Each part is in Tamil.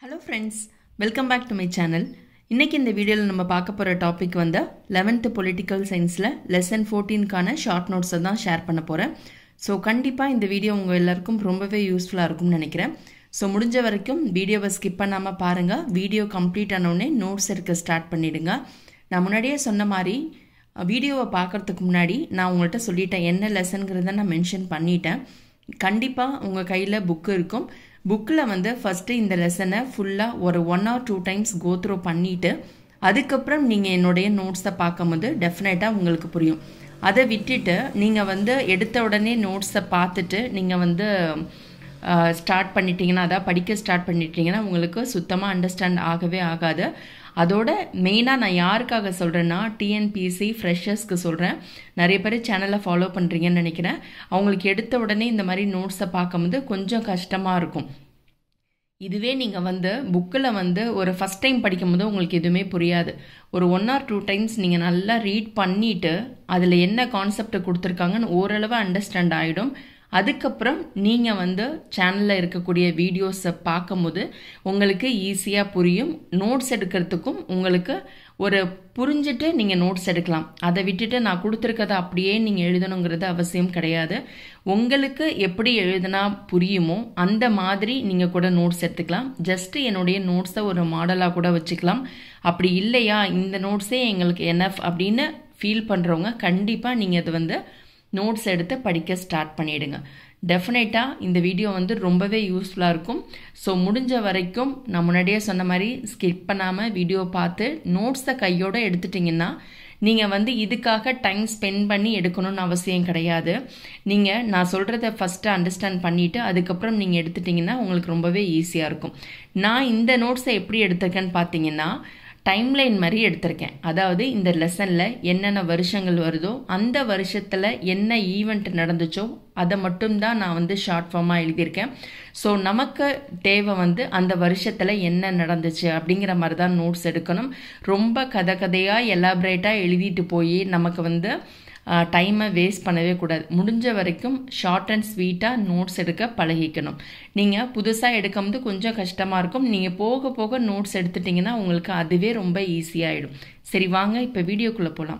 hello friends welcome back to my channel இன்றைக்கி இந்த வீடியோவில் நம்ம பார்க்க போகிற டாபிக் வந்து லெவன்த்து பொலிட்டிக்கல் சயின்ஸில் லெசன் ஃபோர்டீன்கான ஷார்ட் நோட்ஸை தான் ஷேர் பண்ண போகிறேன் ஸோ கண்டிப்பாக இந்த வீடியோ உங்கள் எல்லாருக்கும் ரொம்பவே யூஸ்ஃபுல்லாக இருக்கும்னு நினைக்கிறேன் ஸோ முடிஞ்ச வரைக்கும் வீடியோவை ஸ்கிப் பண்ணாமல் பாருங்கள் வீடியோ கம்ப்ளீட் ஆனோடனே நோட்ஸ் எடுக்க ஸ்டார்ட் பண்ணிவிடுங்க நான் முன்னாடியே சொன்ன மாதிரி வீடியோவை பார்க்குறதுக்கு முன்னாடி நான் உங்கள்கிட்ட சொல்லிட்டேன் என்ன லெசனுங்கிறத நான் மென்ஷன் பண்ணிட்டேன் கண்டிப்பாக உங்கள் கையில் புக்கு இருக்கும் புக்கில் வந்து ஃபஸ்ட்டு இந்த லெசனை ஃபுல்லாக ஒரு one or two times go through பண்ணிவிட்டு அதுக்கப்புறம் நீங்கள் என்னுடைய நோட்ஸை பார்க்கும்போது டெஃபினட்டாக உங்களுக்கு புரியும் அதை விட்டுட்டு நீங்கள் வந்து எடுத்த உடனே நோட்ஸை பார்த்துட்டு நீங்கள் வந்து ஸ்டார்ட் பண்ணிட்டீங்கன்னா அதான் படிக்க ஸ்டார்ட் பண்ணிட்டீங்கன்னா உங்களுக்கு சுத்தமாக அண்டர்ஸ்டாண்ட் ஆகவே ஆகாது அதோட மெயினாக நான் யாருக்காக சொல்கிறேன்னா டிஎன்பிஎஸ்சி ஃப்ரெஷர்ஸ்க்கு சொல்கிறேன் நிறைய பேர் சேனலை ஃபாலோ பண்ணுறீங்கன்னு நினைக்கிறேன் அவங்களுக்கு எடுத்த உடனே இந்த மாதிரி நோட்ஸை பார்க்கும்போது கொஞ்சம் கஷ்டமாக இருக்கும் இதுவே நீங்கள் வந்து புக்கில் வந்து ஒரு ஃபஸ்ட் டைம் படிக்கும்போது உங்களுக்கு எதுவுமே புரியாது ஒரு ஒன் ஆர் டூ டைம்ஸ் நீங்கள் நல்லா ரீட் பண்ணிவிட்டு அதில் என்ன கான்செப்டை கொடுத்துருக்காங்கன்னு ஓரளவு அண்டர்ஸ்டாண்ட் ஆகிடும் அதுக்கப்புறம் நீங்கள் வந்து சேனலில் இருக்கக்கூடிய வீடியோஸை பார்க்கும்போது உங்களுக்கு ஈஸியாக புரியும் நோட்ஸ் எடுக்கிறதுக்கும் உங்களுக்கு ஒரு புரிஞ்சுட்டு நீங்கள் நோட்ஸ் எடுக்கலாம் அதை விட்டுட்டு நான் கொடுத்துருக்கதை அப்படியே நீங்கள் எழுதணுங்கிறது அவசியம் கிடையாது உங்களுக்கு எப்படி எழுதுனா புரியுமோ அந்த மாதிரி நீங்கள் கூட நோட்ஸ் எடுத்துக்கலாம் ஜஸ்ட்டு என்னுடைய நோட்ஸை ஒரு மாடலாக கூட வச்சுக்கலாம் அப்படி இல்லையா இந்த நோட்ஸே எங்களுக்கு என்எஃப் அப்படின்னு ஃபீல் பண்ணுறவங்க கண்டிப்பாக நீங்கள் அது வந்து நோட்ஸ் எடுத்து படிக்க ஸ்டார்ட் பண்ணிவிடுங்க டெஃபினட்டாக இந்த வீடியோ வந்து ரொம்பவே யூஸ்ஃபுல்லாக இருக்கும் ஸோ முடிஞ்ச வரைக்கும் நான் முன்னாடியே சொன்ன மாதிரி ஸ்கிப் பண்ணாமல் வீடியோ பார்த்து நோட்ஸை கையோடு எடுத்துட்டிங்கன்னா நீங்கள் வந்து இதுக்காக டைம் ஸ்பெண்ட் பண்ணி எடுக்கணும்னு அவசியம் கிடையாது நீங்கள் நான் சொல்கிறத ஃபஸ்ட்டு அண்டர்ஸ்டாண்ட் பண்ணிவிட்டு அதுக்கப்புறம் நீங்கள் எடுத்துட்டிங்கன்னா உங்களுக்கு ரொம்பவே ஈஸியாக இருக்கும் நான் இந்த நோட்ஸை எப்படி எடுத்திருக்கேன்னு பார்த்தீங்கன்னா டைம்லைன் மாதிரி எடுத்திருக்கேன் அதாவது இந்த லெசனில் என்னென்ன வருஷங்கள் வருதோ அந்த வருஷத்தில் என்ன ஈவெண்ட் நடந்துச்சோ அதை மட்டும்தான் நான் வந்து ஷார்ட் ஃபார்மாக எழுதியிருக்கேன் ஸோ நமக்கு தேவை வந்து அந்த வருஷத்தில் என்ன நடந்துச்சு அப்படிங்கிற மாதிரி தான் நோட்ஸ் எடுக்கணும் ரொம்ப கதை கதையாக எலாபரேட்டாக எழுதிட்டு போய் நமக்கு வந்து டைமை வேஸ்ட் பண்ணவே கூடாது முடிஞ்ச வரைக்கும் ஷார்ட் அண்ட் ஸ்வீட்டாக நோட்ஸ் எடுக்க பழகிக்கணும் நீங்கள் புதுசாக எடுக்கும்போது கொஞ்சம் கஷ்டமாக இருக்கும் நீங்கள் போக போக நோட்ஸ் எடுத்துட்டிங்கன்னா உங்களுக்கு அதுவே ரொம்ப ஈஸியாகிடும் சரி வாங்க இப்போ வீடியோக்குள்ளே போகலாம்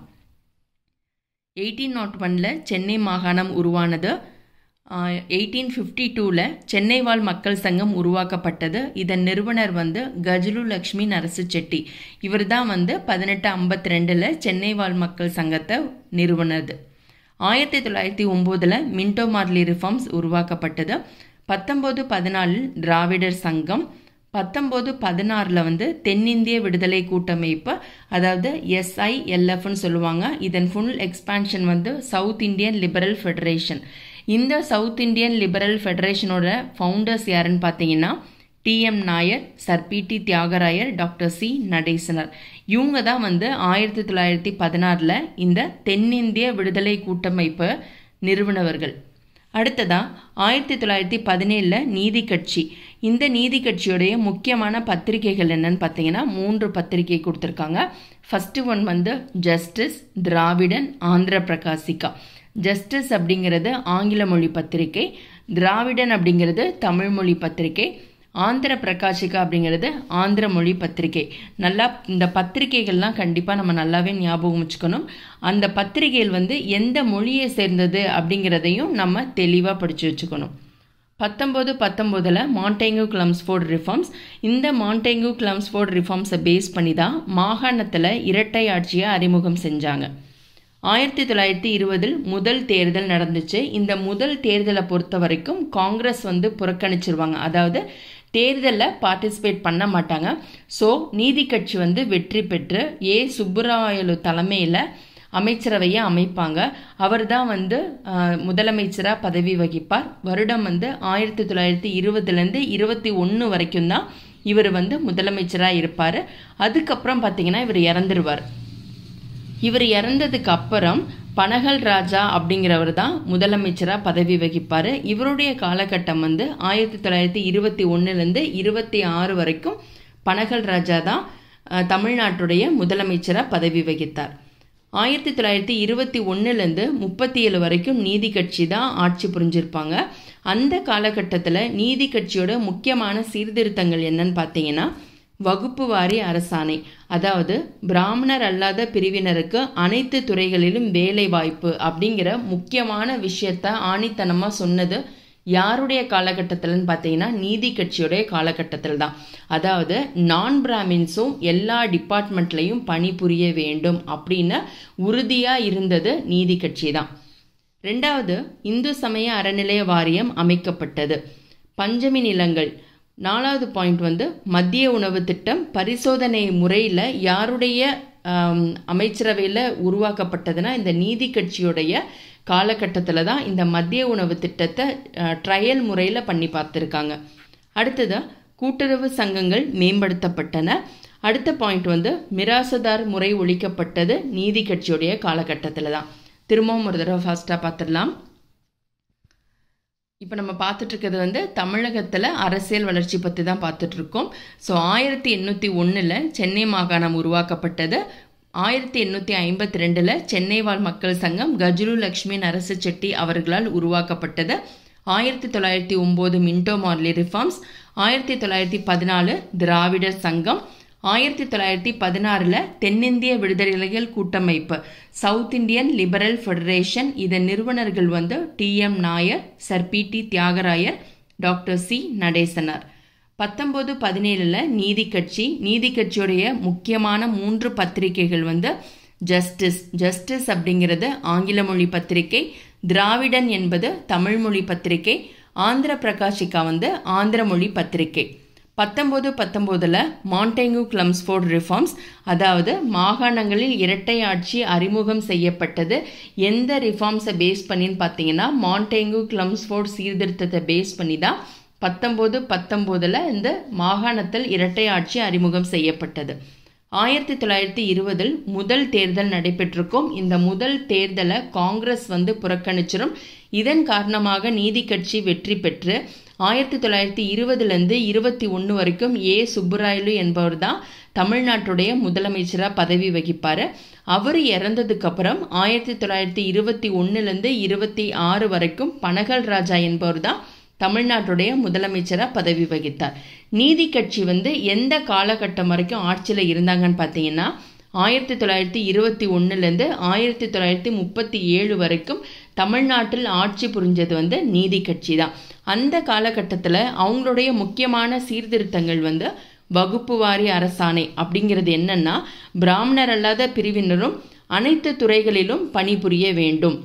எயிட்டீன் நாட் ஒனில் சென்னை மாகாணம் உருவானது எயிட்டீன் ஃபிஃப்டி டூவில் சென்னை வாழ் மக்கள் சங்கம் உருவாக்கப்பட்டது இதன் நிறுவனர் வந்து கஜலு லக்ஷ்மி நரசு செட்டி இவர் தான் வந்து பதினெட்டு ஐம்பத்தி ரெண்டில் சென்னை வாழ் மக்கள் சங்கத்தை நிறுவனது ஆயிரத்தி தொள்ளாயிரத்தி ஒம்போதில் மின்டோ மார்லி ரிஃபார்ம்ஸ் உருவாக்கப்பட்டது பத்தொம்போது பதினாலில் திராவிடர் சங்கம் பத்தொம்போது பதினாறில் வந்து தென்னிந்திய விடுதலை கூட்டமைப்பு அதாவது எஸ்ஐஎல்எஃப்னு சொல்லுவாங்க இதன் ஃபுல் எக்ஸ்பான்ஷன் வந்து சவுத் இந்தியன் லிபரல் ஃபெடரேஷன் இந்த சவுத் இந்தியன் லிபரல் ஃபெடரேஷனோட ஃபவுண்டர்ஸ் யாருன்னு பார்த்தீங்கன்னா டிஎம் நாயர் சர் பிடி தியாகராயர் டாக்டர் சி நடேசனர் இவங்க தான் வந்து ஆயிரத்தி தொள்ளாயிரத்தி பதினாறில் இந்த தென்னிந்திய விடுதலை கூட்டமைப்பு நிறுவனவர்கள் அடுத்ததா ஆயிரத்தி தொள்ளாயிரத்தி பதினேழில் நீதி கட்சி இந்த நீதி கட்சியோடைய முக்கியமான பத்திரிகைகள் என்னன்னு பார்த்தீங்கன்னா மூன்று பத்திரிகை கொடுத்துருக்காங்க ஃபஸ்ட்டு ஒன் வந்து ஜஸ்டிஸ் திராவிடன் ஆந்திர பிரகாசிகா ஜஸ்டிஸ் அப்படிங்கிறது ஆங்கில மொழி பத்திரிகை திராவிடன் அப்படிங்கிறது தமிழ் மொழி பத்திரிகை ஆந்திர பிரகாஷிகா அப்படிங்கிறது ஆந்திர மொழி பத்திரிகை நல்லா இந்த பத்திரிகைகள்லாம் கண்டிப்பாக நம்ம நல்லாவே ஞாபகம் வச்சுக்கணும் அந்த பத்திரிகைகள் வந்து எந்த மொழியை சேர்ந்தது அப்படிங்கிறதையும் நம்ம தெளிவாக படித்து வச்சுக்கணும் பத்தொம்போது பத்தொம்போதில் மாண்டேங்கு கிளம்ஸ்ஃபோர்ட் ரிஃபார்ம்ஸ் இந்த மாண்டேங்கு கிளம்ஸ்ஃபோர்ட் ரிஃபார்ம்ஸை பேஸ் பண்ணி தான் மாகாணத்தில் இரட்டை ஆட்சியை அறிமுகம் செஞ்சாங்க ஆயிரத்தி தொள்ளாயிரத்தி இருபதில் முதல் தேர்தல் நடந்துச்சு இந்த முதல் தேர்தலை பொறுத்த வரைக்கும் காங்கிரஸ் வந்து புறக்கணிச்சிருவாங்க அதாவது தேர்தலில் பார்ட்டிசிபேட் பண்ண மாட்டாங்க ஸோ நீதி கட்சி வந்து வெற்றி பெற்று ஏ சுப்புராயலு தலைமையில் அமைச்சரவையை அமைப்பாங்க அவர் தான் வந்து முதலமைச்சராக பதவி வகிப்பார் வருடம் வந்து ஆயிரத்தி தொள்ளாயிரத்தி இருபதுலேருந்து இருபத்தி ஒன்று வரைக்கும் தான் இவர் வந்து முதலமைச்சராக இருப்பார் அதுக்கப்புறம் பார்த்தீங்கன்னா இவர் இறந்துருவார் இவர் இறந்ததுக்கு அப்புறம் பனகல் ராஜா அப்படிங்கிறவர் தான் முதலமைச்சராக பதவி வகிப்பார் இவருடைய காலகட்டம் வந்து ஆயிரத்தி தொள்ளாயிரத்தி இருபத்தி ஒன்றுலேருந்து இருபத்தி ஆறு வரைக்கும் பனகல் ராஜா தான் தமிழ்நாட்டுடைய முதலமைச்சராக பதவி வகித்தார் ஆயிரத்தி தொள்ளாயிரத்தி இருபத்தி ஒன்றுலேருந்து முப்பத்தி ஏழு வரைக்கும் நீதி கட்சி தான் ஆட்சி புரிஞ்சிருப்பாங்க அந்த காலகட்டத்தில் நீதி கட்சியோட முக்கியமான சீர்திருத்தங்கள் என்னன்னு பார்த்தீங்கன்னா வகுப்பு வாரி அரசாணை அதாவது பிராமணர் அல்லாத பிரிவினருக்கு அனைத்து துறைகளிலும் வேலை வாய்ப்பு அப்படிங்கிற முக்கியமான விஷயத்த ஆணித்தனமாக சொன்னது யாருடைய காலகட்டத்தில்னு பார்த்தீங்கன்னா நீதி கட்சியுடைய காலகட்டத்தில் தான் அதாவது நான் பிராமின்ஸும் எல்லா டிபார்ட்மெண்ட்லையும் பணிபுரிய வேண்டும் அப்படின்னு உறுதியாக இருந்தது நீதி கட்சி தான் ரெண்டாவது இந்து சமய அறநிலைய வாரியம் அமைக்கப்பட்டது பஞ்சமி நிலங்கள் நாலாவது பாயிண்ட் வந்து மத்திய உணவு திட்டம் பரிசோதனை முறையில் யாருடைய அமைச்சரவையில் உருவாக்கப்பட்டதுன்னா இந்த நீதி கட்சியுடைய காலகட்டத்தில் தான் இந்த மத்திய உணவு திட்டத்தை ட்ரையல் முறையில் பண்ணி பார்த்துருக்காங்க அடுத்தது கூட்டுறவு சங்கங்கள் மேம்படுத்தப்பட்டன அடுத்த பாயிண்ட் வந்து மிராசதார் முறை ஒழிக்கப்பட்டது நீதி கட்சியுடைய காலகட்டத்தில் தான் திரும்பவும் ஒரு தடவை ஃபாஸ்ட்டாக பார்த்துடலாம் இப்போ நம்ம பார்த்துட்டு இருக்கிறது வந்து தமிழகத்தில் அரசியல் வளர்ச்சி பற்றி தான் பார்த்துட்டு இருக்கோம் ஸோ ஆயிரத்தி எண்ணூற்றி ஒன்றில் சென்னை மாகாணம் உருவாக்கப்பட்டது ஆயிரத்தி எண்ணூற்றி ஐம்பத்தி ரெண்டில் சென்னை வாழ் மக்கள் சங்கம் கஜுரு லக்ஷ்மி நரசு செட்டி அவர்களால் உருவாக்கப்பட்டது ஆயிரத்தி தொள்ளாயிரத்தி ஒம்பது மின்டோ மார்லி ரிஃபார்ம்ஸ் ஆயிரத்தி தொள்ளாயிரத்தி பதினாலு திராவிடர் சங்கம் ஆயிரத்தி தொள்ளாயிரத்தி பதினாறில் தென்னிந்திய விடுதலைகள் கூட்டமைப்பு சவுத் இந்தியன் லிபரல் ஃபெடரேஷன் இதன் நிறுவனர்கள் வந்து T M Nair sir P T Thyagarayar doctor C Natesanar பத்தொம்போது பதினேழில் நீதி கட்சி நீதி கட்சியுடைய முக்கியமான மூன்று பத்திரிகைகள் வந்து ஜஸ்டிஸ் ஜஸ்டிஸ் அப்படிங்கிறது ஆங்கில மொழி பத்திரிகை திராவிடன் என்பது தமிழ் மொழி பத்திரிகை ஆந்திர பிரகாஷிகா வந்து ஆந்திர மொழி பத்திரிகை பத்தொம்போது பத்தொம்போதில் மாண்டேங்கு கிளம்ஸ்ஃபோர்ட் ரிஃபார்ம்ஸ் அதாவது மாகாணங்களில் இரட்டை ஆட்சி அறிமுகம் செய்யப்பட்டது எந்த ரிஃபார்ம்ஸை பேஸ் பண்ணின்னு பார்த்தீங்கன்னா மாண்டேங்கு கிளம்ஸ்ஃபோர்ட் சீர்திருத்தத்தை பேஸ் பண்ணி தான் பத்தொம்போது பத்தொம்போதில் இந்த மாகாணத்தில் இரட்டை ஆட்சி அறிமுகம் செய்யப்பட்டது ஆயிரத்தி தொள்ளாயிரத்தி இருபதில் முதல் தேர்தல் நடைபெற்றிருக்கும் இந்த முதல் தேர்தலை காங்கிரஸ் வந்து புறக்கணிச்சிரும் இதன் காரணமாக நீதி கட்சி வெற்றி பெற்று ஆயிரத்தி தொள்ளாயிரத்தி இருபதுலேருந்து இருபத்தி ஒன்று வரைக்கும் ஏ சுப்புராயலு என்பவர் தான் தமிழ்நாட்டுடைய முதலமைச்சராக பதவி வகிப்பார் அவர் இறந்ததுக்கு அப்புறம் ஆயிரத்தி தொள்ளாயிரத்தி இருபத்தி ஒன்றுலேருந்து இருபத்தி ஆறு வரைக்கும் பனகல் ராஜா என்பவர் தான் தமிழ்நாட்டுடைய முதலமைச்சராக பதவி வகித்தார் நீதி கட்சி வந்து எந்த காலகட்டம் வரைக்கும் ஆட்சியில் இருந்தாங்கன்னு பார்த்தீங்கன்னா ஆயிரத்தி தொள்ளாயிரத்தி இருபத்தி ஒன்றுலேருந்து ஆயிரத்தி தொள்ளாயிரத்தி முப்பத்தி ஏழு வரைக்கும் தமிழ்நாட்டில் ஆட்சி புரிஞ்சது வந்து நீதி கட்சி தான் அந்த காலகட்டத்தில் அவங்களுடைய முக்கியமான சீர்திருத்தங்கள் வந்து வகுப்பு வாரி அரசாணை அப்படிங்கிறது என்னன்னா பிராமணர் அல்லாத பிரிவினரும் அனைத்து துறைகளிலும் பணிபுரிய வேண்டும்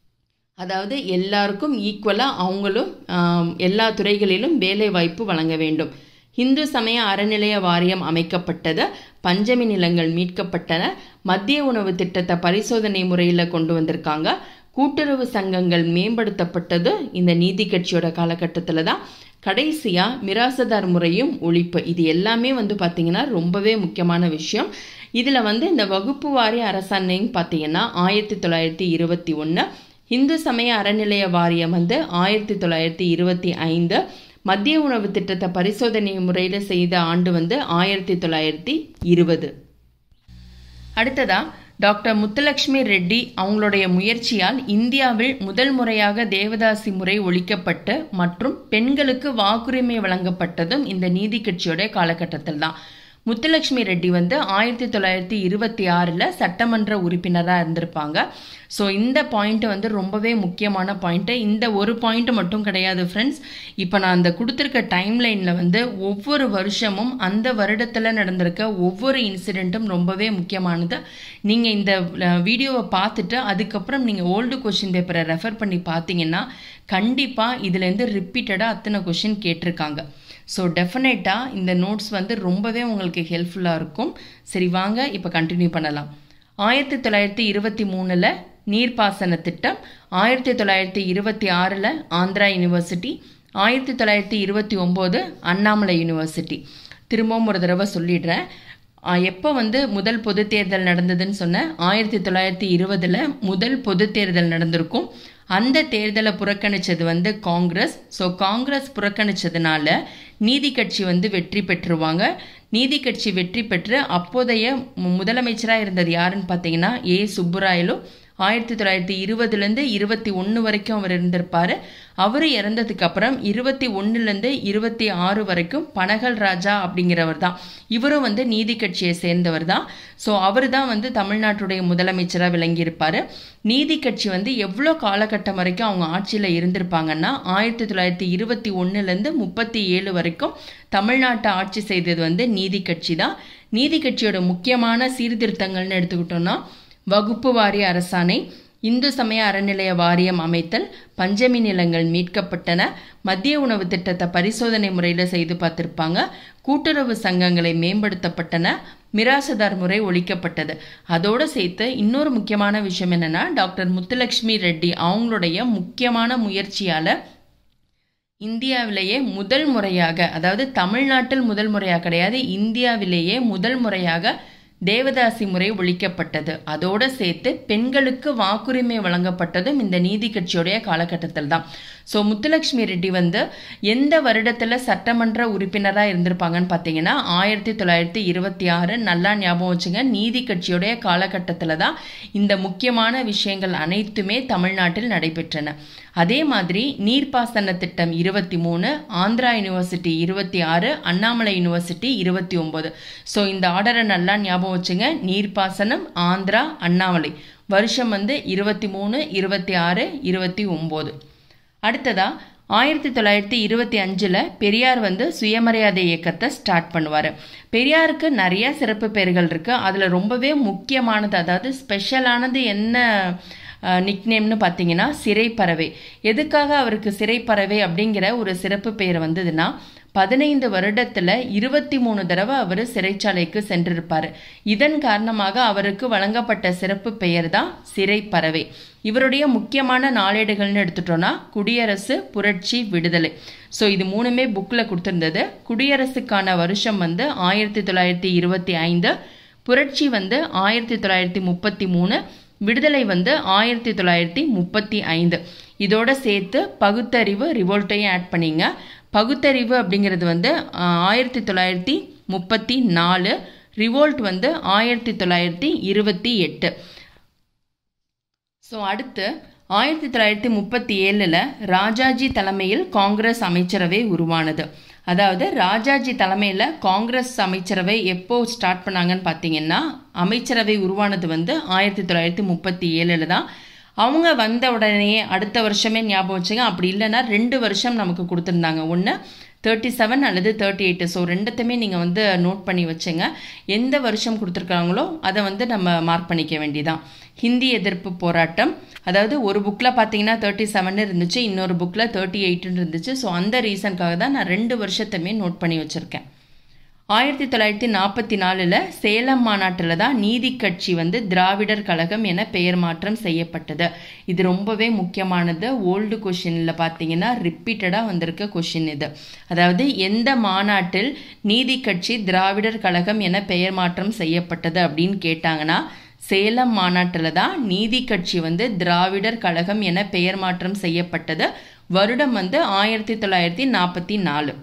அதாவது எல்லாருக்கும் ஈக்குவலாக அவங்களும் எல்லா துறைகளிலும் வேலை வாய்ப்பு வழங்க வேண்டும் இந்து சமய அறநிலைய வாரியம் அமைக்கப்பட்டது பஞ்சமி நிலங்கள் மீட்கப்பட்டன மத்திய உணவு திட்டத்தை பரிசோதனை முறையில் கொண்டு வந்திருக்காங்க கூட்டுறவு சங்கங்கள் மேம்படுத்தப்பட்டது இந்த நீதி கட்சியோட காலகட்டத்தில் தான் கடைசியாக மிராசதார் முறையும் ஒழிப்பு இது எல்லாமே வந்து பார்த்திங்கன்னா ரொம்பவே முக்கியமான விஷயம் இதில் வந்து இந்த வகுப்பு வாரி அரசாணைன்னு பார்த்தீங்கன்னா ஆயிரத்தி தொள்ளாயிரத்தி இருபத்தி ஒன்று இந்து சமய அறநிலைய வாரியம் வந்து ஆயிரத்தி தொள்ளாயிரத்தி இருபத்தி ஐந்து மத்திய உணவு திட்டத்தை பரிசோதனை முறையில் செய்த ஆண்டு வந்து ஆயிரத்தி தொள்ளாயிரத்தி இருபது அடுத்ததா டாக்டர் முத்துலட்சுமி ரெட்டி அவங்களுடைய முயற்சியால் இந்தியாவில் முதல் முறையாக தேவதாசி முறை ஒழிக்கப்பட்டு மற்றும் பெண்களுக்கு வாக்குரிமை வழங்கப்பட்டதும் இந்த நீதி கட்சியோட காலகட்டத்தில் தான் முத்துலட்சுமி ரெட்டி வந்து ஆயிரத்தி தொள்ளாயிரத்தி இருபத்தி ஆறில் சட்டமன்ற உறுப்பினராக இருந்திருப்பாங்க ஸோ இந்த பாயிண்ட் வந்து ரொம்பவே முக்கியமான பாயிண்ட்டு இந்த ஒரு பாயிண்ட் மட்டும் கிடையாது ஃப்ரெண்ட்ஸ் இப்போ நான் அந்த கொடுத்துருக்க டைம் லைனில் வந்து ஒவ்வொரு வருஷமும் அந்த வருடத்தில் நடந்திருக்க ஒவ்வொரு இன்சிடெண்ட்டும் ரொம்பவே முக்கியமானது நீங்கள் இந்த வீடியோவை பார்த்துட்டு அதுக்கப்புறம் நீங்கள் ஓல்டு கொஷின் பேப்பரை ரெஃபர் பண்ணி பார்த்தீங்கன்னா கண்டிப்பாக இதுலேருந்து ரிப்பீட்டடாக அத்தனை கொஷின் கேட்டிருக்காங்க ஸோ டெஃபினட்டாக இந்த நோட்ஸ் வந்து ரொம்பவே உங்களுக்கு ஹெல்ப்ஃபுல்லாக இருக்கும் சரி வாங்க இப்போ கண்டினியூ பண்ணலாம் ஆயிரத்தி தொள்ளாயிரத்தி இருபத்தி மூணில் நீர்ப்பாசன திட்டம் ஆயிரத்தி தொள்ளாயிரத்தி இருபத்தி ஆறில் ஆந்திரா யூனிவர்சிட்டி ஆயிரத்தி தொள்ளாயிரத்தி இருபத்தி ஒம்போது அண்ணாமலை யூனிவர்சிட்டி திரும்பவும் ஒரு தடவை சொல்லிடுறேன் எப்போ வந்து முதல் பொது தேர்தல் நடந்ததுன்னு சொன்னேன் ஆயிரத்தி தொள்ளாயிரத்தி இருபதில் முதல் பொது தேர்தல் நடந்திருக்கும் அந்த தேர்தலை புறக்கணித்தது வந்து காங்கிரஸ் ஸோ காங்கிரஸ் புறக்கணித்ததுனால நீதி கட்சி வந்து வெற்றி பெற்றுருவாங்க நீதி கட்சி வெற்றி பெற்று அப்போதைய முதலமைச்சராக இருந்தது யாருன்னு பார்த்தீங்கன்னா ஏ சுப்புராயலு ஆயிரத்தி தொள்ளாயிரத்தி இருபதுலேருந்து இருபத்தி ஒன்று வரைக்கும் அவர் இருந்திருப்பார் அவர் இறந்ததுக்கு அப்புறம் இருபத்தி ஒன்றுலேருந்து இருபத்தி ஆறு வரைக்கும் பனகல் ராஜா அப்படிங்கிறவர் தான் இவரும் வந்து நீதி கட்சியை சேர்ந்தவர் தான் ஸோ அவர் தான் வந்து தமிழ்நாட்டுடைய முதலமைச்சராக விளங்கியிருப்பார் நீதி கட்சி வந்து எவ்வளோ காலகட்டம் வரைக்கும் அவங்க ஆட்சியில் இருந்திருப்பாங்கன்னா ஆயிரத்தி தொள்ளாயிரத்தி இருபத்தி ஒன்றுலேருந்து முப்பத்தி ஏழு வரைக்கும் தமிழ்நாட்டை ஆட்சி செய்தது வந்து நீதி கட்சி தான் நீதி கட்சியோட முக்கியமான சீர்திருத்தங்கள்னு எடுத்துக்கிட்டோம்னா வகுப்பு வாரிய அரசாணை இந்து சமய அறநிலைய வாரியம் அமைத்தல் பஞ்சமி நிலங்கள் மீட்கப்பட்டன மத்திய உணவு திட்டத்தை பரிசோதனை முறையில் செய்து பார்த்துருப்பாங்க கூட்டுறவு சங்கங்களை மேம்படுத்தப்பட்டன மிராசுதார் முறை ஒழிக்கப்பட்டது அதோடு சேர்த்து இன்னொரு முக்கியமான விஷயம் என்னென்னா டாக்டர் முத்துலட்சுமி ரெட்டி அவங்களுடைய முக்கியமான முயற்சியால் இந்தியாவிலேயே முதல் முறையாக அதாவது தமிழ்நாட்டில் முதல் முறையாக கிடையாது இந்தியாவிலேயே முதல் முறையாக தேவதாசி முறை ஒழிக்கப்பட்டது அதோடு சேர்த்து பெண்களுக்கு வாக்குரிமை வழங்கப்பட்டதும் இந்த நீதி கட்சியுடைய காலகட்டத்தில் தான் ஸோ முத்துலட்சுமி ரெட்டி வந்து எந்த வருடத்தில் சட்டமன்ற உறுப்பினராக இருந்திருப்பாங்கன்னு பார்த்தீங்கன்னா ஆயிரத்தி தொள்ளாயிரத்தி இருபத்தி ஆறு நல்லா ஞாபகம் வச்சுங்க நீதி கட்சியுடைய காலகட்டத்தில் தான் இந்த முக்கியமான விஷயங்கள் அனைத்துமே தமிழ்நாட்டில் நடைபெற்றன அதே மாதிரி நீர்ப்பாசன திட்டம் இருபத்தி மூணு ஆந்திரா யூனிவர்சிட்டி இருபத்தி ஆறு அண்ணாமலை யூனிவர்சிட்டி இருபத்தி ஒம்பது ஸோ இந்த ஆர்டரை நல்லா ஞாபகம் வச்சுங்க நீர்ப்பாசனம் ஆந்திரா அண்ணாமலை வருஷம் வந்து இருபத்தி மூணு இருபத்தி ஆறு இருபத்தி ஒம்பது அடுத்ததா ஆயிரத்தி தொள்ளாயிரத்தி இருபத்தி அஞ்சில் பெரியார் வந்து சுயமரியாதை இயக்கத்தை ஸ்டார்ட் பண்ணுவார் பெரியாருக்கு நிறைய சிறப்பு பெயர்கள் இருக்குது அதில் ரொம்பவே முக்கியமானது அதாவது ஸ்பெஷலானது என்ன நிக்நேம்னு பார்த்தீங்கன்னா சிறைப்பறவை எதுக்காக அவருக்கு சிறைப்பறவை அப்படிங்கிற ஒரு சிறப்பு பெயர் வந்ததுன்னா பதினைந்து வருடத்தில் இருபத்தி மூணு தடவை அவர் சிறைச்சாலைக்கு சென்றிருப்பார் இதன் காரணமாக அவருக்கு வழங்கப்பட்ட சிறப்பு பெயர் தான் சிறைப்பறவை இவருடைய முக்கியமான நாளேடுகள்னு எடுத்துட்டோம்னா குடியரசு புரட்சி விடுதலை ஸோ இது மூணுமே புக்கில் கொடுத்துருந்தது குடியரசுக்கான வருஷம் வந்து ஆயிரத்தி தொள்ளாயிரத்தி இருபத்தி ஐந்து புரட்சி வந்து ஆயிரத்தி தொள்ளாயிரத்தி முப்பத்தி மூணு விடுதலை வந்து ஆயிரத்தி தொள்ளாயிரத்தி முப்பத்தி ஐந்து இதோட சேர்த்து பகுத்தறிவு ரிவோல்ட்டையும் ஆட் பண்ணிங்க பகுத்தறிவு அப்படிங்கிறது வந்து ஆயிரத்தி தொள்ளாயிரத்தி முப்பத்தி நாலு ரிவோல்ட் வந்து ஆயிரத்தி தொள்ளாயிரத்தி இருபத்தி எட்டு ஸோ அடுத்து ஆயிரத்தி தொள்ளாயிரத்தி முப்பத்தி ஏழில் ராஜாஜி தலைமையில் காங்கிரஸ் அமைச்சரவை உருவானது அதாவது ராஜாஜி தலைமையில் காங்கிரஸ் அமைச்சரவை எப்போ ஸ்டார்ட் பண்ணாங்கன்னு பார்த்தீங்கன்னா அமைச்சரவை உருவானது வந்து ஆயிரத்தி தொள்ளாயிரத்தி முப்பத்தி ஏழில் தான் அவங்க வந்த உடனே அடுத்த வருஷமே ஞாபகம் வச்சுங்க அப்படி இல்லைன்னா ரெண்டு வருஷம் நமக்கு கொடுத்துருந்தாங்க ஒன்று தேர்ட்டி செவன் அல்லது தேர்ட்டி எயிட்டு ஸோ ரெண்டுத்தையுமே நீங்கள் வந்து நோட் பண்ணி வச்சுங்க எந்த வருஷம் கொடுத்துருக்காங்களோ அதை வந்து நம்ம மார்க் பண்ணிக்க வேண்டியதான் ஹிந்தி எதிர்ப்பு போராட்டம் அதாவது ஒரு புக்கில் பார்த்தீங்கன்னா தேர்ட்டி செவன் இருந்துச்சு இன்னொரு புக்கில் தேர்ட்டி எயிட்டுன்னு இருந்துச்சு ஸோ அந்த ரீசனுக்காக தான் நான் ரெண்டு வருஷத்தையுமே நோட் பண்ணி வச்சுருக்கேன் ஆயிரத்தி தொள்ளாயிரத்தி நாற்பத்தி நாலில் சேலம் மாநாட்டில் தான் நீதி கட்சி வந்து திராவிடர் கழகம் என பெயர் மாற்றம் செய்யப்பட்டது இது ரொம்பவே முக்கியமானது ஓல்டு கொஷினில் பார்த்தீங்கன்னா ரிப்பீட்டடாக வந்திருக்க கொஷின் இது அதாவது எந்த மாநாட்டில் நீதி கட்சி திராவிடர் கழகம் என பெயர் மாற்றம் செய்யப்பட்டது அப்படின்னு கேட்டாங்கன்னா சேலம் மாநாட்டில் தான் நீதி கட்சி வந்து திராவிடர் கழகம் என பெயர் மாற்றம் செய்யப்பட்டது வருடம் வந்து ஆயிரத்தி தொள்ளாயிரத்தி நாற்பத்தி நாலு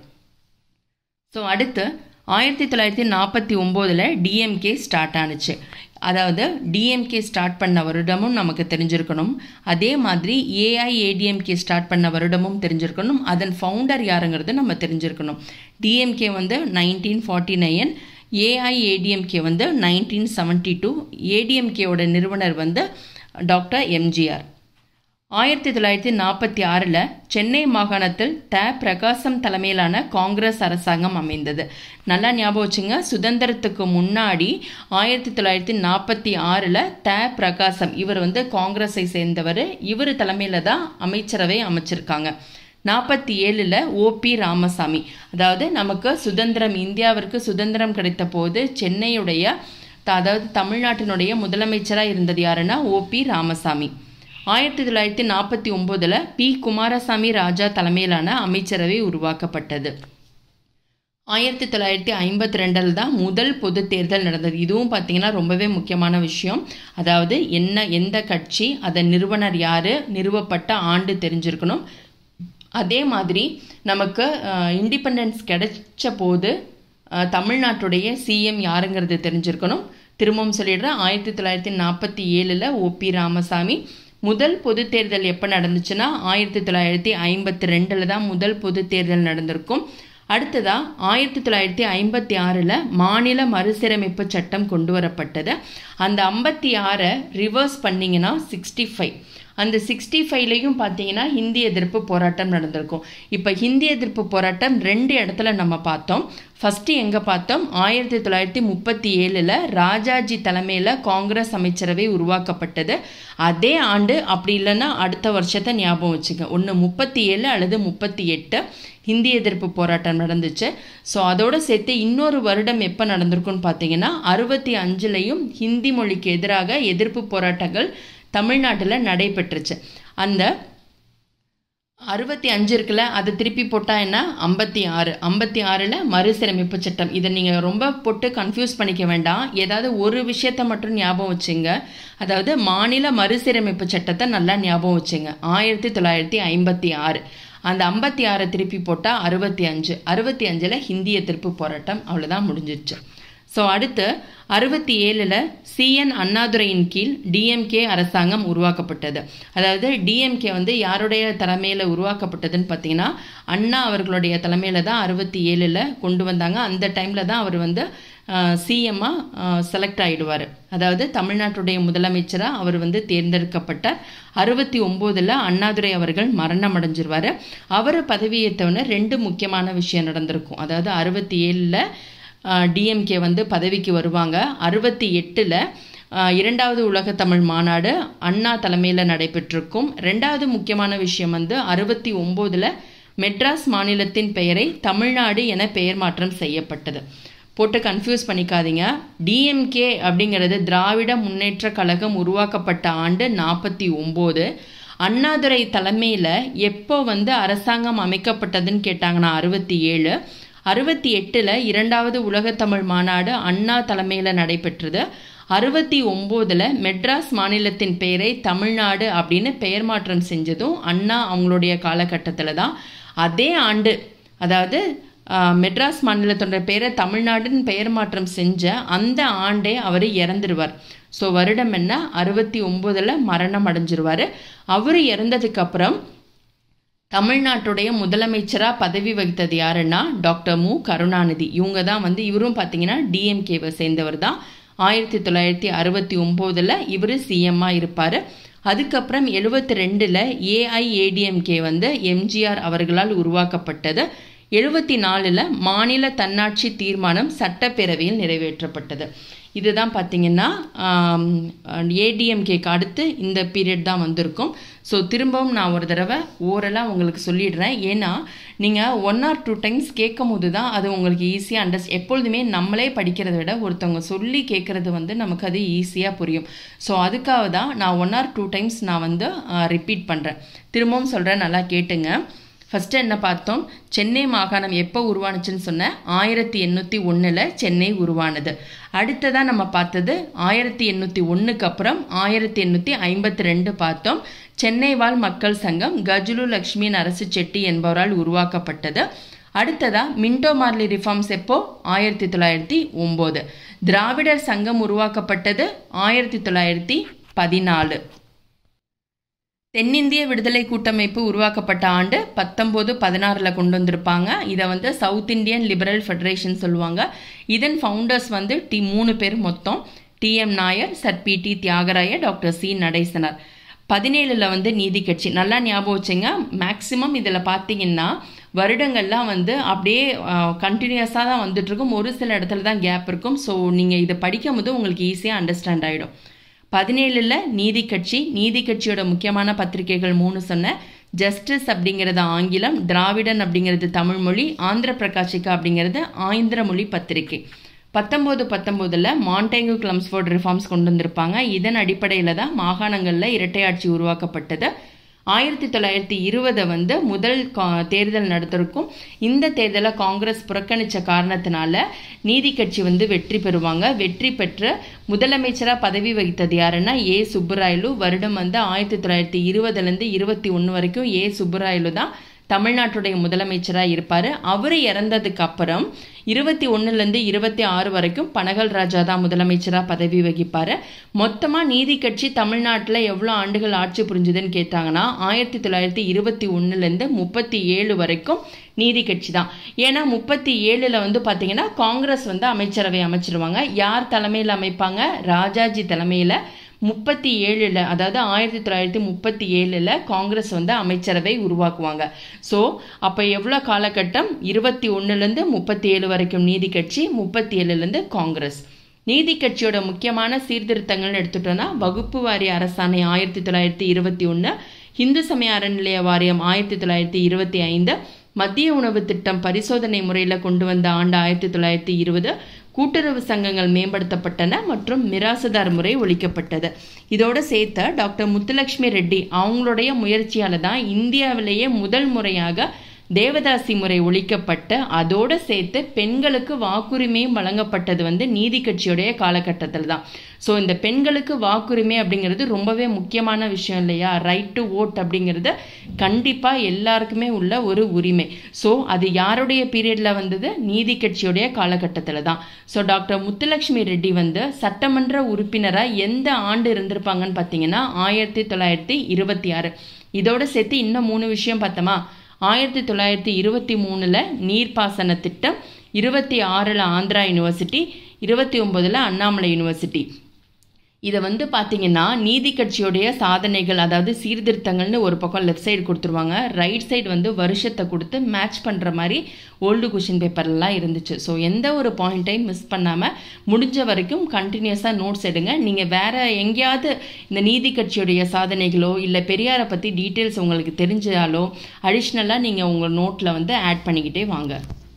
ஸோ அடுத்து ஆயிரத்தி தொள்ளாயிரத்தி நாற்பத்தி ஒம்போதில் டிஎம்கே ஸ்டார்ட் ஆனுச்சு அதாவது டிஎம்கே ஸ்டார்ட் பண்ண வருடமும் நமக்கு தெரிஞ்சிருக்கணும் அதே மாதிரி ஏஐஏடிஎம்கே ஸ்டார்ட் பண்ண வருடமும் தெரிஞ்சிருக்கணும் அதன் ஃபவுண்டர் யாருங்கிறது நம்ம தெரிஞ்சிருக்கணும் டிஎம்கே வந்து நைன்டீன் ஃபார்ட்டி நைன் ஏஐஏடிஎம்கே வந்து நைன்டீன் செவன்ட்டி டூ ஏடிஎம்கேவோட நிறுவனர் வந்து டாக்டர் எம்ஜிஆர் ஆயிரத்தி தொள்ளாயிரத்தி நாற்பத்தி ஆறில் சென்னை மாகாணத்தில் த பிரகாசம் தலைமையிலான காங்கிரஸ் அரசாங்கம் அமைந்தது நல்லா ஞாபகம் வச்சுங்க சுதந்திரத்துக்கு முன்னாடி ஆயிரத்தி தொள்ளாயிரத்தி நாற்பத்தி ஆறில் த பிரகாசம் இவர் வந்து காங்கிரஸை சேர்ந்தவர் இவர் தலைமையில் தான் அமைச்சரவை அமைச்சிருக்காங்க நாற்பத்தி ஏழில் ஓபி ராமசாமி அதாவது நமக்கு சுதந்திரம் இந்தியாவிற்கு சுதந்திரம் கிடைத்த போது சென்னையுடைய அதாவது தமிழ்நாட்டினுடைய முதலமைச்சராக இருந்தது யாருன்னா ஓபி ராமசாமி ஆயிரத்தி தொள்ளாயிரத்தி நாற்பத்தி ஒம்போதில் பி குமாரசாமி ராஜா தலைமையிலான அமைச்சரவை உருவாக்கப்பட்டது ஆயிரத்தி தொள்ளாயிரத்தி ஐம்பத்தி ரெண்டில் தான் முதல் பொது தேர்தல் நடந்தது இதுவும் பார்த்தீங்கன்னா ரொம்பவே முக்கியமான விஷயம் அதாவது என்ன எந்த கட்சி அதன் நிறுவனர் யார் நிறுவப்பட்ட ஆண்டு தெரிஞ்சிருக்கணும் அதே மாதிரி நமக்கு இண்டிபெண்டன்ஸ் கிடைச்ச போது அஹ், தமிழ்நாட்டுடைய சிஎம் யாருங்கிறது தெரிஞ்சிருக்கணும் திரும்பவும் சொல்லிடுறேன் ஆயிரத்தி தொள்ளாயிரத்தி நாற்பத்தி ஏழில் ஓபி ராமசாமி முதல் பொது தேர்தல் எப்போ நடந்துச்சுன்னா ஆயிரத்தி தொள்ளாயிரத்தி ஐம்பத்தி ரெண்டில் தான் முதல் பொது தேர்தல் நடந்திருக்கும் அடுத்ததா ஆயிரத்தி தொள்ளாயிரத்தி ஐம்பத்தி ஆறில் மாநில மறுசீரமைப்பு சட்டம் கொண்டு வரப்பட்டது அந்த ஐம்பத்தி ஆறை ரிவர்ஸ் பண்ணிங்கன்னா சிக்ஸ்டி ஃபைவ் அந்த சிக்ஸ்டி ஃபைவ்லையும் பார்த்தீங்கன்னா ஹிந்தி எதிர்ப்பு போராட்டம் நடந்திருக்கும் இப்போ ஹிந்தி எதிர்ப்பு போராட்டம் ரெண்டு இடத்துல நம்ம பார்த்தோம் ஃபஸ்ட்டு எங்கே பார்த்தோம் ஆயிரத்தி தொள்ளாயிரத்தி முப்பத்தி ஏழில் ராஜாஜி தலைமையில் காங்கிரஸ் அமைச்சரவை உருவாக்கப்பட்டது அதே ஆண்டு அப்படி இல்லைன்னா அடுத்த வருஷத்தை ஞாபகம் வச்சுக்க ஒன்று முப்பத்தி ஏழு அல்லது முப்பத்தி எட்டு ஹிந்தி எதிர்ப்பு போராட்டம் நடந்துச்சு ஸோ அதோட சேர்த்து இன்னொரு வருடம் எப்போ நடந்திருக்குன்னு பார்த்தீங்கன்னா அறுபத்தி அஞ்சுலையும் ஹிந்தி மொழிக்கு எதிராக எதிர்ப்பு போராட்டங்கள் தமிழ்நாட்டில் நடைபெற்றுச்சு அந்த அறுபத்தி அஞ்சு இருக்குல்ல அதை திருப்பி போட்டால் என்ன ஐம்பத்தி ஆறு ஐம்பத்தி ஆறில் மறுசீரமைப்பு சட்டம் இதை நீங்கள் ரொம்ப போட்டு கன்ஃபியூஸ் பண்ணிக்க வேண்டாம் ஏதாவது ஒரு விஷயத்த மட்டும் ஞாபகம் வச்சுங்க அதாவது மாநில மறுசீரமைப்பு சட்டத்தை நல்லா ஞாபகம் வச்சுங்க ஆயிரத்தி தொள்ளாயிரத்தி ஐம்பத்தி ஆறு அந்த ஐம்பத்தி ஆறை திருப்பி போட்டால் அறுபத்தி அஞ்சு அறுபத்தி அஞ்சில் ஹிந்தி எதிர்ப்பு போராட்டம் அவ்வளோதான் முடிஞ்சிருச்சு ஸோ அடுத்து அறுபத்தி ஏழில் சிஎன் அண்ணாதுரையின் கீழ் டிஎம்கே அரசாங்கம் உருவாக்கப்பட்டது அதாவது டிஎம்கே வந்து யாருடைய தலைமையில் உருவாக்கப்பட்டதுன்னு பார்த்தீங்கன்னா அண்ணா அவர்களுடைய தலைமையில் தான் அறுபத்தி ஏழில் கொண்டு வந்தாங்க அந்த டைமில் தான் அவர் வந்து சிஎம்மாக செலக்ட் ஆகிடுவார் அதாவது தமிழ்நாட்டுடைய முதலமைச்சராக அவர் வந்து தேர்ந்தெடுக்கப்பட்டார் அறுபத்தி ஒம்போதில் அண்ணாதுரை அவர்கள் மரணம் அடைஞ்சிருவார் அவர் பதவியேற்றவொன்னே ரெண்டு முக்கியமான விஷயம் நடந்திருக்கும் அதாவது அறுபத்தி ஏழில் டிஎம்கே வந்து பதவிக்கு வருவாங்க அறுபத்தி எட்டில் இரண்டாவது உலக தமிழ் மாநாடு அண்ணா தலைமையில் நடைபெற்றிருக்கும் ரெண்டாவது முக்கியமான விஷயம் வந்து அறுபத்தி ஒம்போதில் மெட்ராஸ் மாநிலத்தின் பெயரை தமிழ்நாடு என பெயர் மாற்றம் செய்யப்பட்டது போட்டு கன்ஃபியூஸ் பண்ணிக்காதீங்க டிஎம்கே அப்படிங்கிறது திராவிட முன்னேற்ற கழகம் உருவாக்கப்பட்ட ஆண்டு நாற்பத்தி ஒம்பது அண்ணாதுரை தலைமையில் எப்போ வந்து அரசாங்கம் அமைக்கப்பட்டதுன்னு கேட்டாங்கன்னா அறுபத்தி ஏழு அறுபத்தி எட்டில் இரண்டாவது உலகத்தமிழ் மாநாடு அண்ணா தலைமையில் நடைபெற்றது அறுபத்தி ஒம்போதில் மெட்ராஸ் மாநிலத்தின் பெயரை தமிழ்நாடு அப்படின்னு பெயர் மாற்றம் செஞ்சதும் அண்ணா அவங்களுடைய காலகட்டத்தில் தான் அதே ஆண்டு அதாவது மெட்ராஸ் மாநிலத்தோட பெயரை தமிழ்நாடுன்னு பெயர் மாற்றம் செஞ்ச அந்த ஆண்டே அவர் இறந்துருவார் ஸோ வருடம் என்ன அறுபத்தி ஒம்போதில் மரணம் அடைஞ்சிருவார் அவர் இறந்ததுக்கப்புறம் தமிழ்நாட்டுடைய முதலமைச்சராக பதவி வகித்தது யாருன்னா டாக்டர் மு கருணாநிதி இவங்க தான் வந்து இவரும் பார்த்தீங்கன்னா டிஎம்கேவை சேர்ந்தவர் தான் ஆயிரத்தி தொள்ளாயிரத்தி அறுபத்தி ஒம்போதில் இவர் சிஎம்மாக இருப்பார் அதுக்கப்புறம் எழுபத்தி ரெண்டில் ஏஐஏடிஎம்கே வந்து எம்ஜிஆர் அவர்களால் உருவாக்கப்பட்டது எழுபத்தி நாலில் மாநில தன்னாட்சி தீர்மானம் சட்டப்பேரவையில் நிறைவேற்றப்பட்டது இதுதான் பார்த்தீங்கன்னா ஏடிஎம்கேக்கு அடுத்து இந்த பீரியட் தான் வந்திருக்கும் ஸோ திரும்பவும் நான் ஒரு தடவை ஓரலாக உங்களுக்கு சொல்லிடுறேன் ஏன்னா நீங்கள் ஒன் ஆர் டூ டைம்ஸ் கேட்கும் போது தான் அது உங்களுக்கு ஈஸியாக அண்டர்ஸ் எப்பொழுதுமே நம்மளே படிக்கிறத விட ஒருத்தவங்க சொல்லி கேட்குறது வந்து நமக்கு அது ஈஸியாக புரியும் ஸோ அதுக்காக தான் நான் ஒன் ஆர் டூ டைம்ஸ் நான் வந்து ரிப்பீட் பண்ணுறேன் திரும்பவும் சொல்கிறேன் நல்லா கேட்டுங்க ஃபஸ்ட்டு என்ன பார்த்தோம் சென்னை மாகாணம் எப்போ உருவானுச்சுன்னு சொன்னேன் ஆயிரத்தி எண்ணூற்றி ஒன்றில் சென்னை உருவானது அடுத்ததாக நம்ம பார்த்தது ஆயிரத்தி எண்ணூற்றி ஒன்றுக்கு அப்புறம் ஆயிரத்தி எண்ணூற்றி ஐம்பத்தி ரெண்டு பார்த்தோம் சென்னை வாழ் மக்கள் சங்கம் கஜுலு லக்ஷ்மி அரசு செட்டி என்பவரால் உருவாக்கப்பட்டது அடுத்ததா மின்டோ மார்லி ரிஃபார்ம்ஸ் எப்போ ஆயிரத்தி தொள்ளாயிரத்தி ஒம்பது திராவிடர் சங்கம் உருவாக்கப்பட்டது ஆயிரத்தி தொள்ளாயிரத்தி பதினாலு தென்னிந்திய விடுதலை கூட்டமைப்பு உருவாக்கப்பட்ட ஆண்டு பத்தொம்போது பதினாறில் கொண்டு வந்திருப்பாங்க இதை வந்து சவுத் இந்தியன் லிபரல் ஃபெடரேஷன் சொல்லுவாங்க இதன் ஃபவுண்டர்ஸ் வந்து டி மூணு பேர் மொத்தம் TM Nair sir P T Thyagaraya doctor C Natesanar பதினேழில் வந்து நீதி கட்சி நல்லா ஞாபகம் வச்சுங்க மேக்சிமம் இதில் பார்த்தீங்கன்னா வருடங்கள்லாம் வந்து அப்படியே கண்டினியூஸாக தான் வந்துட்டுருக்கும் ஒரு சில இடத்துல தான் கேப் இருக்கும் ஸோ நீங்கள் இதை படிக்கும் போது உங்களுக்கு ஈஸியாக அண்டர்ஸ்டாண்ட் ஆகிடும் பதினேழில் நீதி கட்சி நீதி கட்சியோட முக்கியமான பத்திரிகைகள் மூணு சொன்ன ஜஸ்டிஸ் அப்படிங்கிறது ஆங்கிலம் திராவிடன் அப்படிங்கிறது தமிழ் மொழி ஆந்திர பிரகாஷிகா அப்படிங்கிறது ஆந்திர மொழி பத்திரிகை பத்தொம்போது பத்தொம்போதில் மாண்டேங்கு கிளம்ஸ்ஃபோர்ட் ரிஃபார்ம்ஸ் கொண்டு வந்திருப்பாங்க இதன் அடிப்படையில் தான் மாகாணங்களில் இரட்டையாட்சி உருவாக்கப்பட்டது ஆயிரத்தி தொள்ளாயிரத்தி இருபதை வந்து முதல் தேர்தல் நடத்திருக்கும் இந்த தேர்தலை காங்கிரஸ் புறக்கணித்த காரணத்தினால நீதி கட்சி வந்து வெற்றி பெறுவாங்க வெற்றி பெற்று முதலமைச்சராக பதவி வகித்தது யாருன்னா ஏ சுப்புராயலு வருடம் வந்து ஆயிரத்தி தொள்ளாயிரத்தி இருபதுலேருந்து இருபத்தி ஒன்று வரைக்கும் ஏ சுப்புராயலு தான் தமிழ்நாட்டுடைய முதலமைச்சராக இருப்பார் அவர் இறந்ததுக்கு அப்புறம் இருபத்தி ஒன்றுலேருந்து இருபத்தி ஆறு வரைக்கும் பனகல் ராஜா தான் முதலமைச்சராக பதவி வகிப்பார் மொத்தமாக நீதி கட்சி தமிழ்நாட்டில் எவ்வளோ ஆண்டுகள் ஆட்சி புரிஞ்சுதுன்னு கேட்டாங்கன்னா ஆயிரத்தி தொள்ளாயிரத்தி இருபத்தி ஒன்றுலேருந்து முப்பத்தி ஏழு வரைக்கும் நீதி கட்சி தான் ஏன்னா முப்பத்தி ஏழில் வந்து பார்த்தீங்கன்னா காங்கிரஸ் வந்து அமைச்சரவை அமைச்சிருவாங்க யார் தலைமையில் அமைப்பாங்க ராஜாஜி தலைமையில் முப்பத்தி ஏழில் அதாவது ஆயிரத்தி தொள்ளாயிரத்தி முப்பத்தி ஏழில் காங்கிரஸ் வந்து அமைச்சரவை உருவாக்குவாங்க ஸோ அப்போ எவ்வளோ காலகட்டம் இருபத்தி ஒன்றுலேருந்து முப்பத்தி ஏழு வரைக்கும் நீதி கட்சி முப்பத்தி ஏழுலேருந்து காங்கிரஸ் நீதி கட்சியோட முக்கியமான சீர்திருத்தங்கள்னு எடுத்துட்டோம்னா வகுப்பு வாரிய அரசாணை ஆயிரத்தி தொள்ளாயிரத்தி இருபத்தி ஒன்று இந்து சமய அறநிலைய வாரியம் ஆயிரத்தி தொள்ளாயிரத்தி இருபத்தி ஐந்து மத்திய உணவு திட்டம் பரிசோதனை முறையில் கொண்டு வந்த ஆண்டு ஆயிரத்தி தொள்ளாயிரத்தி இருபது கூட்டுறவு சங்கங்கள் மேம்படுத்தப்பட்டன மற்றும் மிராசுதார் முறை ஒழிக்கப்பட்டது இதோட சேர்த்த டாக்டர் முத்துலட்சுமி ரெட்டி அவங்களுடைய முயற்சியால தான் இந்தியாவிலேயே முதல் முறையாக தேவதாசி முறை ஒழிக்கப்பட்டு அதோடு சேர்த்து பெண்களுக்கு வாக்குரிமையும் வழங்கப்பட்டது வந்து நீதி கட்சியுடைய காலகட்டத்தில் தான் ஸோ இந்த பெண்களுக்கு வாக்குரிமை அப்படிங்கிறது ரொம்பவே முக்கியமான விஷயம் இல்லையா ரைட் டு ஓட் அப்படிங்கிறது கண்டிப்பாக எல்லாருக்குமே உள்ள ஒரு உரிமை ஸோ அது யாருடைய பீரியடில் வந்தது நீதி கட்சியுடைய காலகட்டத்தில் தான் ஸோ டாக்டர் முத்துலட்சுமி ரெட்டி வந்து சட்டமன்ற உறுப்பினராக எந்த ஆண்டு இருந்திருப்பாங்கன்னு பார்த்தீங்கன்னா ஆயிரத்தி தொள்ளாயிரத்தி இருபத்தி ஆறு இதோட சேர்த்து இன்னும் மூணு விஷயம் பார்த்தோமா ஆயிரத்தி தொள்ளாயிரத்தி இருபத்தி மூணில் நீர்ப்பாசன திட்டம் இருபத்தி ஆறில் ஆந்திரா யூனிவர்சிட்டி இருபத்தி ஒம்போதில் அண்ணாமலை யூனிவர்சிட்டி இதை வந்து பார்த்தீங்கன்னா நீதி கட்சியுடைய சாதனைகள் அதாவது சீர்திருத்தங்கள்னு ஒரு பக்கம் லெஃப்ட் சைடு கொடுத்துருவாங்க ரைட் சைடு வந்து வருஷத்தை கொடுத்து மேட்ச் பண்ணுற மாதிரி ஓல்டு கொஷின் பேப்பர்லாம் இருந்துச்சு ஸோ எந்த ஒரு பாயிண்ட்டையும் மிஸ் பண்ணாமல் முடிஞ்ச வரைக்கும் கண்டினியூஸாக நோட்ஸ் எடுங்க நீங்கள் வேறு எங்கேயாவது இந்த நீதி கட்சியுடைய சாதனைகளோ இல்லை பெரியாரை பற்றி டீட்டெயில்ஸ் உங்களுக்கு தெரிஞ்சாலோ அடிஷ்னலாக நீங்கள் உங்கள் நோட்டில் வந்து ஆட் பண்ணிக்கிட்டே வாங்க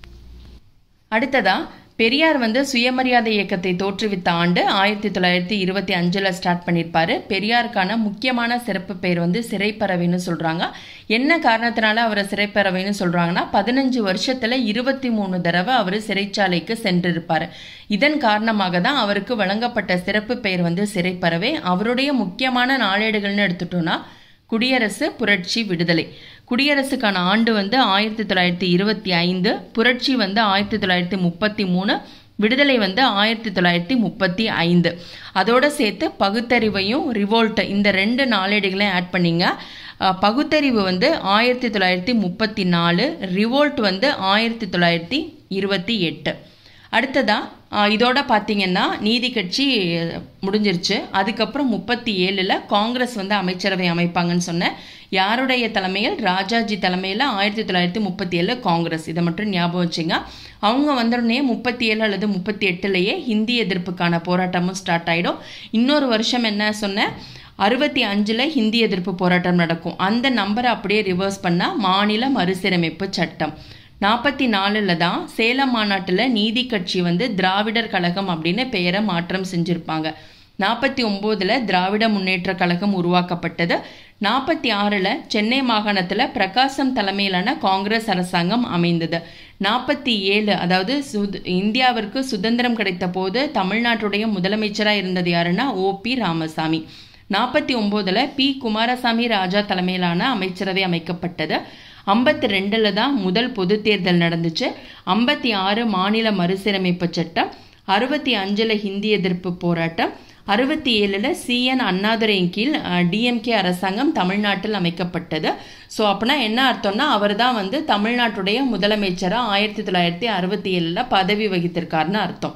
அடுத்ததாக பெரியார் வந்து சுயமரியாதை இயக்கத்தை தோற்றுவித்த ஆண்டு ஆயிரத்தி தொள்ளாயிரத்தி இருபத்தி அஞ்சில் ஸ்டார்ட் பண்ணியிருப்பாரு பெரியாருக்கான முக்கியமான சிறப்பு பெயர் வந்து சிறைப்பறவைன்னு சொல்கிறாங்க என்ன காரணத்தினால அவரை சிறைப்பறவைன்னு சொல்கிறாங்கன்னா பதினஞ்சு வருஷத்தில் இருபத்தி மூணு தடவை அவர் சிறைச்சாலைக்கு சென்றிருப்பார் இதன் காரணமாக தான் அவருக்கு வழங்கப்பட்ட சிறப்பு பெயர் வந்து சிறைப்பறவை அவருடைய முக்கியமான நாளேடுகள்னு எடுத்துட்டோம்னா குடியரசு புரட்சி விடுதலை குடியரசுக்கான ஆண்டு வந்து ஆயிரத்தி தொள்ளாயிரத்தி இருபத்தி ஐந்து புரட்சி வந்து ஆயிரத்தி தொள்ளாயிரத்தி முப்பத்தி மூணு விடுதலை வந்து ஆயிரத்தி தொள்ளாயிரத்தி முப்பத்தி ஐந்து அதோட சேர்த்து பகுத்தறிவையும் ரிவோல்ட் இந்த ரெண்டு நாளேடுகளையும் ஆட் பண்ணிங்க பகுத்தறிவு வந்து ஆயிரத்தி தொள்ளாயிரத்தி முப்பத்தி நாலு ரிவோல்ட் வந்து ஆயிரத்தி தொள்ளாயிரத்தி இருபத்தி எட்டு அடுத்ததா இதோட பார்த்தீங்கன்னா நீதி கட்சி முடிஞ்சிருச்சு அதுக்கப்புறம் முப்பத்தி ஏழில் காங்கிரஸ் வந்து அமைச்சரவை அமைப்பாங்கன்னு சொன்னேன் யாருடைய தலைமையில் ராஜாஜி தலைமையில் ஆயிரத்தி தொள்ளாயிரத்தி முப்பத்தி ஏழு காங்கிரஸ் இதை மட்டும் ஞாபகம் வச்சுங்க அவங்க வந்தோடனே முப்பத்தி ஏழு அல்லது முப்பத்தி எட்டுலேயே ஹிந்தி எதிர்ப்புக்கான போராட்டமும் ஸ்டார்ட் ஆகிடும் இன்னொரு வருஷம் என்ன சொன்னேன் அறுபத்தி அஞ்சில் ஹிந்தி எதிர்ப்பு போராட்டம் நடக்கும் அந்த நம்பரை அப்படியே ரிவர்ஸ் பண்ணால் மாநில மறுசீரமைப்பு சட்டம் நாற்பத்தி நாலில் தான் சேலம் மாநாட்டில் நீதி கட்சி வந்து திராவிடர் கழகம் அப்படின்னு பெயரை மாற்றம் செஞ்சுருப்பாங்க நாற்பத்தி ஒம்போதில் திராவிட முன்னேற்ற கழகம் உருவாக்கப்பட்டது நாற்பத்தி ஆறில் சென்னை மாகாணத்தில் பிரகாசம் தலைமையிலான காங்கிரஸ் அரசாங்கம் அமைந்தது நாற்பத்தி ஏழு அதாவது சுத் இந்தியாவிற்கு சுதந்திரம் கிடைத்த போது தமிழ்நாட்டுடைய முதலமைச்சராக இருந்தது யாருன்னா ஓ பி ராமசாமி நாற்பத்தி ஒம்போதில் பி குமாரசாமி ராஜா தலைமையிலான அமைச்சரவை அமைக்கப்பட்டது ஐம்பத்தி ரெண்டில் தான் முதல் பொது தேர்தல் நடந்துச்சு ஐம்பத்தி ஆறு மாநில மறுசீரமைப்பு சட்டம் அறுபத்தி அஞ்சில் ஹிந்தி எதிர்ப்பு போராட்டம் அறுபத்தி ஏழில் சிஎன் அண்ணாதுரையின் கீழ் டிஎம்கே அரசாங்கம் தமிழ்நாட்டில் அமைக்கப்பட்டது ஸோ அப்படின்னா என்ன அர்த்தம்னா அவர் தான் வந்து தமிழ்நாட்டுடைய முதலமைச்சராக ஆயிரத்தி தொள்ளாயிரத்தி அறுபத்தி ஏழில் பதவி வகித்திருக்காருன்னு அர்த்தம்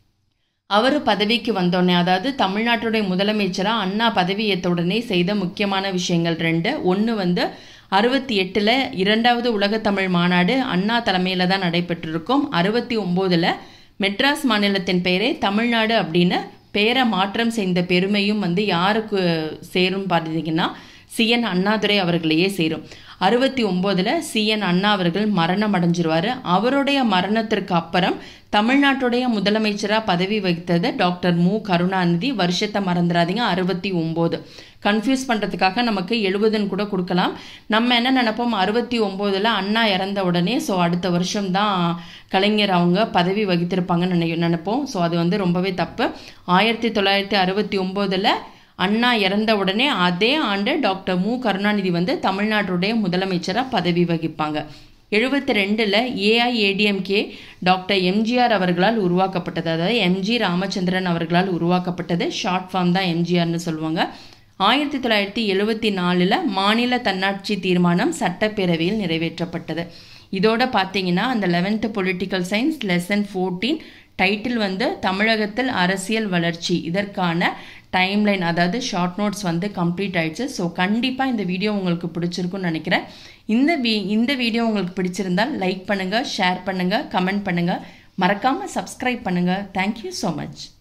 அவர் பதவிக்கு வந்தோடனே அதாவது தமிழ்நாட்டுடைய முதலமைச்சராக அண்ணா பதவி ஏற்ற உடனே செய்த முக்கியமான விஷயங்கள் ரெண்டு ஒன்று வந்து அறுபத்தி எட்டில் இரண்டாவது உலகத்தமிழ் மாநாடு அண்ணா தலைமையில் தான் நடைபெற்றிருக்கும் அறுபத்தி ஒம்போதில் மெட்ராஸ் மாநிலத்தின் பெயரே தமிழ்நாடு அப்படின்னு பெயரை மாற்றம் செய்த பெருமையும் வந்து யாருக்கு சேரும் பார்த்தீங்கன்னா சிஎன் அண்ணாதுரை அவர்களையே சேரும் அறுபத்தி ஒம்போதில் சிஎன் அண்ணா அவர்கள் மரணம் அடைஞ்சிருவார் அவருடைய மரணத்திற்கு அப்புறம் தமிழ்நாட்டுடைய முதலமைச்சராக பதவி வகித்தது டாக்டர் மு கருணாநிதி வருஷத்தை மறந்துடாதீங்க அறுபத்தி ஒம்போது கன்ஃபியூஸ் பண்ணுறதுக்காக நமக்கு எழுபதுன்னு கூட கொடுக்கலாம் நம்ம என்ன நினைப்போம் அறுபத்தி ஒம்போதில் அண்ணா இறந்த உடனே ஸோ அடுத்த வருஷம் தான் கலைஞர் அவங்க பதவி வகித்திருப்பாங்கன்னு நினை நினைப்போம் ஸோ அது வந்து ரொம்பவே தப்பு ஆயிரத்தி தொள்ளாயிரத்தி அறுபத்தி ஒம்போதில் அண்ணா இறந்த உடனே அதே ஆண்டு டாக்டர் மு கருணாநிதி வந்து தமிழ்நாட்டுடைய முதலமைச்சராக பதவி வகிப்பாங்க எழுபத்தி ரெண்டில் ஏஐஏடிஎம்கே டாக்டர் எம்ஜிஆர் அவர்களால் உருவாக்கப்பட்டது அதாவது எம்ஜி ராமச்சந்திரன் அவர்களால் உருவாக்கப்பட்டது ஷார்ட் ஃபார்ம் தான் எம்ஜிஆர்னு சொல்லுவாங்க ஆயிரத்தி தொள்ளாயிரத்தி எழுபத்தி நாலில் மாநில தன்னாட்சி தீர்மானம் சட்டப்பேரவையில் நிறைவேற்றப்பட்டது இதோட பார்த்தீங்கன்னா அந்த eleventh political science lesson fourteen title வந்து தமிழகத்தில் அரசியல் வளர்ச்சி இதற்கான டைம்லைன் அதாவது ஷார்ட் நோட்ஸ் வந்து கம்ப்ளீட் ஆயிடுச்சு ஸோ கண்டிப்பாக இந்த வீடியோ உங்களுக்கு பிடிச்சிருக்குன்னு நினைக்கிறேன் இந்த வீ இந்த வீடியோ உங்களுக்கு பிடிச்சிருந்தால் லைக் பண்ணுங்கள் ஷேர் பண்ணுங்கள் கமெண்ட் பண்ணுங்கள் மறக்காமல் சப்ஸ்கிரைப் பண்ணுங்கள் தேங்க்யூ ஸோ மச்